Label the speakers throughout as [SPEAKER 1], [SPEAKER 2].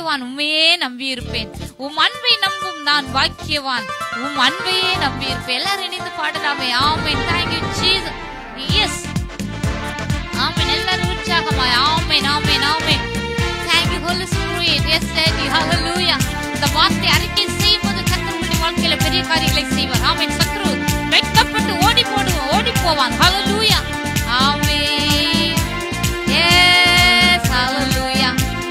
[SPEAKER 1] பாக்கியவான் உண்மையே நம்பி இருப்பேன் உம் அன்பை நம்பும் நான் பாக்கியவான் உம் அன்பையே நம்பி இருப்பேன் எல்லாரும் இணைந்து பாடலாமே amen thank you Jesus yes amen எல்லாரும் உற்சாகமாய் amen amen amen thank you holy spirit yes daddy ஹalleluya இந்த வார்த்தை அறிக்கை செய்யும்போது கர்த்தருடைய வாழ்க்கையில பெரிய காரியங்களை செய்வார் ஆமென் சத்ரு வெட்கப்பட்டு ஓடி போடுவான் ஓடி போவான் ஹalleluya ஆமென் எஸ் ஹalleluya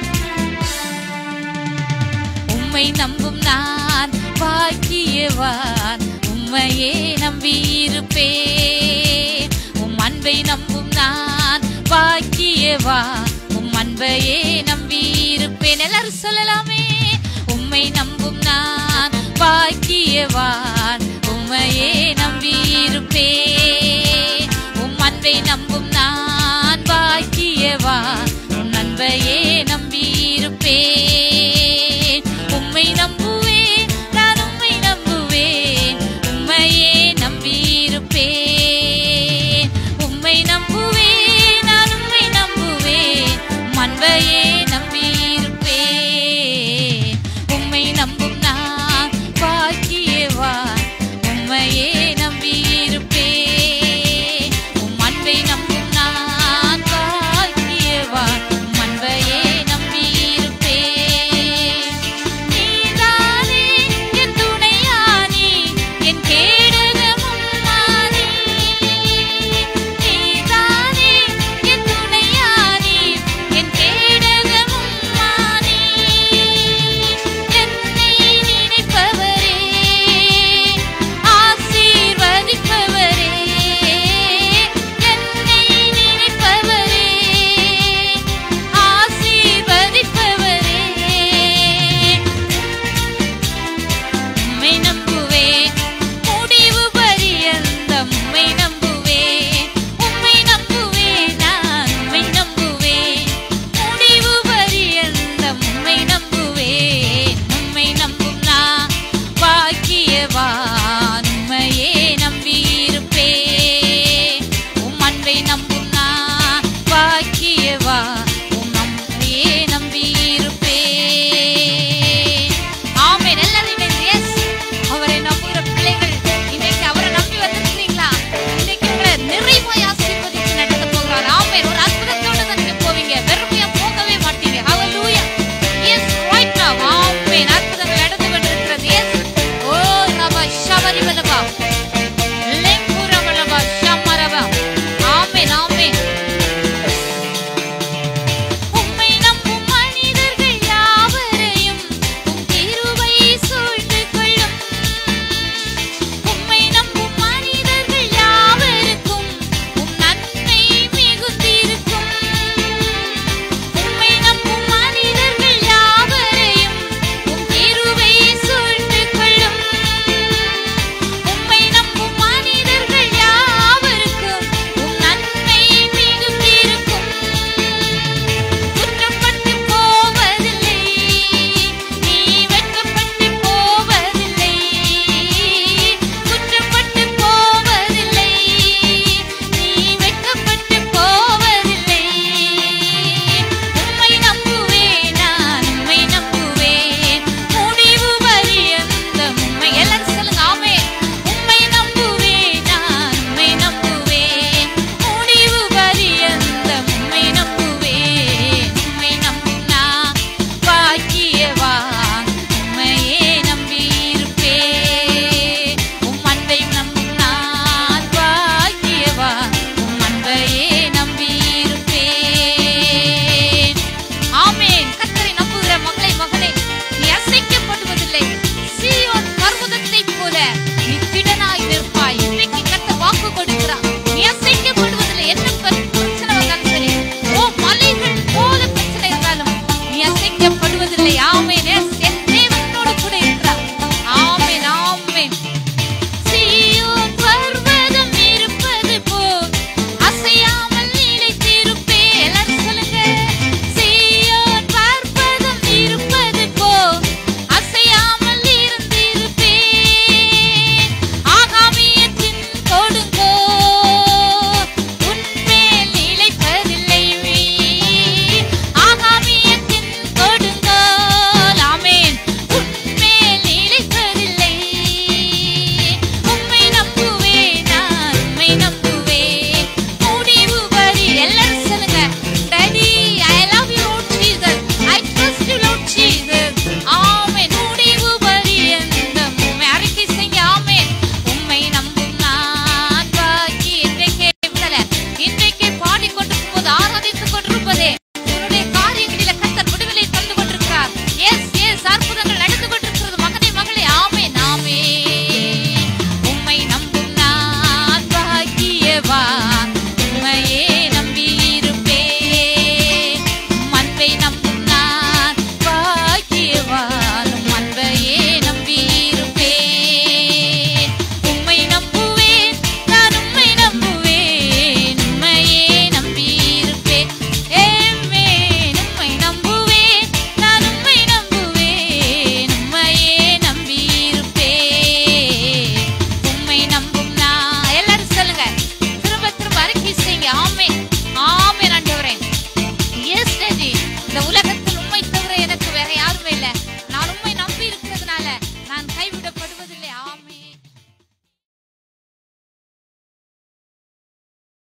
[SPEAKER 1] உம்மை நம்பும் நான் பாக்கியவான் உம்மையே நம்பியிருப்பேன் உம் அன்பை நம்பும் நான் பாக்கியவான் உம் அன்பையே நம்பியிருப்பேன் எல்லாரும் சொல்லலாமே உம்மை நம்பும் நான் பாக்கியவான் உம்மையே நம்பியிருப்பேன் உம் அன்பை நம்பும் நான் பாக்கியவான் உன் அன்பையே நம்பியிருப்பேன் உம்மை நம்புவேன் நான் உம்மை நம்புவேன் உம்மையே நம்பியிருப்பேன் உம்மை நம்புவேன் நான் உம்மை நம்புவேன் உம் அன்பையே நம்பியிருப்பேன் உம்மை நம்பும்